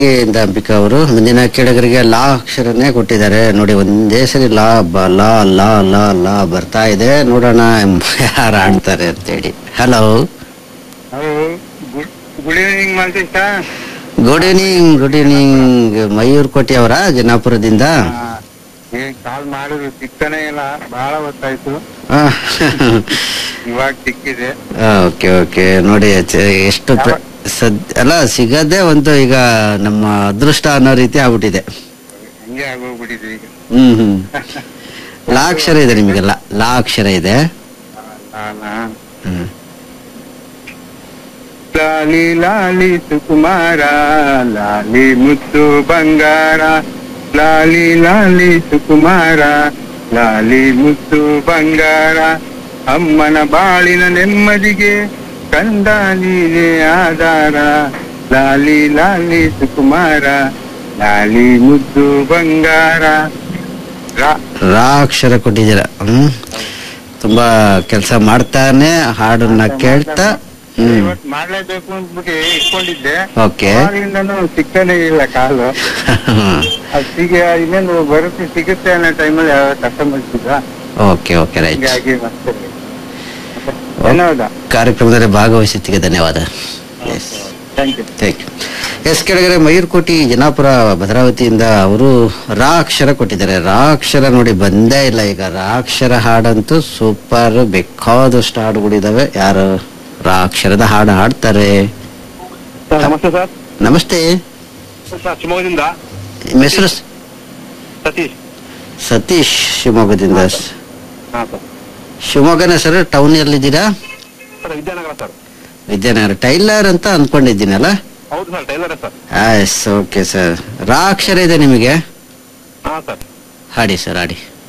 ಇಂದ ಅಂಬಿಕಾ ಅವರು ಮುಂದಿನ ಕೇಳಗರಿಗೆ ಲಾ ಅಕ್ಷರನೇ ಕೊಟ್ಟಿದ್ದಾರೆ ನೋಡಿ ಒಂದೇ ಸರಿ ಲಾ ಬ ಲಾ ಲಾ ಲಾ ಲಾ ಬರ್ತಾ ಇದೆ ನೋಡೋಣ ಯಾರು ಆಡ್ತಾರೆ ಅಂತೇಳಿ hello good evening Maltesha good evening good evening Mayur Koti ಅವರ ಜನಾಪುರದಿಂದ ಏನ್ ಕಾಲ್ ಮಾಡಿದ್ರು ಸಿಗ್ತಾನೆ ಇಲ್ಲ ಬಹಳ ಹೊತ್ತಾಯ್ತು ಇವಾಗ ಸಿಕ್ಕಿದೆ ಓಕೆ ಓಕೆ ನೋಡಿ ಚ- ಎಷ್ಟು ಪ್ರ- ಸದ್ ಅಲ್ಲ ಸಿಗದೆ ಒಂದು ಈಗ ನಮ್ಮ ಅದೃಷ್ಟ ಅನ್ನೋ ರೀತಿ ಆಗ್ಬಿಟ್ಟಿದೆ ಹಂಗೆ ಆಗೋಗ್ಬಿಟ್ಟಿದೆ ಈಗ ಹ್ಮ್ ಹ್ಮ್ ಲಾ ಅಕ್ಷರ ಇದೆ ನಿಮಗೆಲ್ಲ ಲಾ ಅಕ್ಷರ ಇದೆ ಅಲ್ಲ ಹ್ಮ್ ಲಾಲಿ ಲಾಲಿ ಸುಕುಮಾರ ಲಾಲಿ ಮುತ್ತು ಬಂಗಾರ ಲಾಲಿ ಲಾಲಿ ಸುಕುಮಾರ ಲಾಲಿ ಮುತ್ತು ಬಂಗಾರ ಅಮ್ಮನ ಬಾಳಿನ ನೆಮ್ಮದಿಗೆ ಕಂದ ನೀನೇ ಆಧಾರ ಲಾಲಿ ಲಾಲಿ ಸುಕುಮಾರ ಲಾಲಿ ಮುದ್ದು ಬಂಗಾರ ರಾ ರಾ ಅಕ್ಷರ ಕೊಟ್ಟಿದ್ದೀರ ಹ್ಮ್ ತುಂಬಾ ಕೆಲಸ ಮಾಡ್ತಾನೆ ಹಾಡನ್ನ ಕೇಳ್ತಾ ಹ್ಮ್ ಇವತ್ತು ಮಾಡ್ಲೇಬೇಕು ಅಂದ್ಬಿಟ್ಟು ಇಟ್ಕೊಂಡಿದ್ದೆ ಓಕೆ ಅವಾಗಿಂದನೂ ಸಿಗ್ತಾನೆ ಇಲ್ಲ ಕಾಲು ಅದು ಸಿಗ ಇನ್ನೇನು ಬರುತ್ತೆ ಸಿಗುತ್ತೆ ಅನ್ನೋ ಟೈಮಲ್ಲಿ ಯಾವ ಕಸ್ಟಮರ್ ಸಿಗ ಓಕೆ ಓಕೆ ರೈಟ್ ಹಿಂಗಾಗಿ ಮತ್ತೆ ಧನ್ಯವಾದ ಕಾರ್ಯಕ್ರಮದಲ್ಲಿ ಭಾಗವಹಿಸಿದ್ದಕ್ಕೆ ಧನ್ಯವಾದ yes thank you thank you yes ಕೆಳಗಡೆ ಮಯೂರ್ಕೋಟಿ ಜನಾಪುರ ಭದ್ರಾವತಿಯಿಂದ ಅವರು ರಾ ಅಕ್ಷರ ಕೊಟ್ಟಿದ್ದಾರೆ ರಾ ಅಕ್ಷರ ನೋಡಿ ಬಂದೇ ಇಲ್ಲ ಈಗ ರಾ ಅಕ್ಷರ ಹಾಡಂತೂ ಸೂಪರ್ ಬೇಕಾದಷ್ಟು ಹಾಡುಗಳಿದಾವೆ ಯಾರು ರಾ ಅಕ್ಷರದ ಹಾಡು ಹಾಡ್ತಾರೆ ಸರ್ ನಮಸ್ತೆ ಸರ್ ನಮಸ್ತೆ ಸರ್ ಶಿವಮೊಗ್ಗದಿಂದ ನಿಮ್ಮ ಹೆಸರು ಸ- ಸತೀಶ್ ಸತೀಶ್ ಶಿವಮೊಗ್ಗದಿಂದ ಹಾಂ ಸರ್ ಶಿವಮೊಗ್ಗನ ಸರ್ ಟೌನ್ ಎಲ್ಲಿದ್ದೀರಾ sir Vidyanagara sir Vidyanagara tailor ಅಂತ ಅನ್ಕೊಂಡಿದ್ದೀನಲ್ಲ ಹೌದು ಸರ್ ಟೈಲರೇ ಸರ್ ಎಸ್ ಓಕೆ ಸರ್ ರಾ ಅಕ್ಷರ ಇದೆ ನಿಮಗೆ ಹಾಂ ಸರ್ ಹಾಡಿ ಸರ್ ಹಾಡಿ